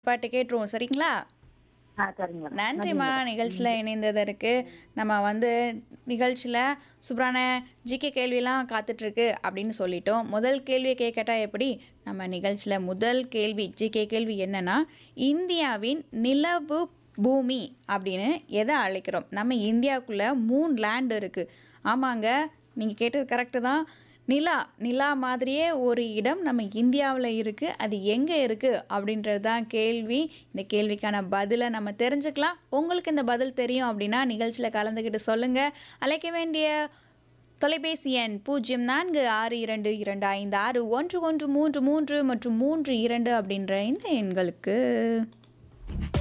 பாட்டு கேட்டுருவோம் சரிங்களா ஆ சரிங்க மேடம் நன்றிம்மா நிகழ்ச்சியில் இணைந்ததற்கு நம்ம வந்து நிகழ்ச்சியில் சூப்பரான ஜிகே கேள்வியெல்லாம் காத்துட்ருக்கு அப்படின்னு சொல்லிட்டோம் முதல் கேள்வியை கேட்கட்டா எப்படி நம்ம நிகழ்ச்சியில் முதல் கேள்வி ஜிகே கேள்வி என்னன்னா இந்தியாவின் நிலவு பூமி அப்படின்னு எதை அழைக்கிறோம் நம்ம இந்தியாவுக்குள்ளே மூணு லேண்ட் இருக்குது ஆமாங்க நீங்கள் கேட்டது கரெக்டு தான் நிலா நிலா மாதிரியே ஒரு இடம் நம்ம இந்தியாவில் இருக்குது அது எங்கே இருக்குது அப்படின்றது தான் கேள்வி இந்த கேள்விக்கான பதிலை நம்ம தெரிஞ்சுக்கலாம் உங்களுக்கு இந்த பதில் தெரியும் அப்படின்னா நிகழ்ச்சியில் கலந்துக்கிட்டு சொல்லுங்கள் அழைக்க வேண்டிய தொலைபேசி எண் பூஜ்ஜியம் நான்கு ஆறு இரண்டு இரண்டு ஐந்து ஆறு ஒன்று ஒன்று மூன்று மூன்று மற்றும் மூன்று இரண்டு அப்படின்ற இந்த எண்களுக்கு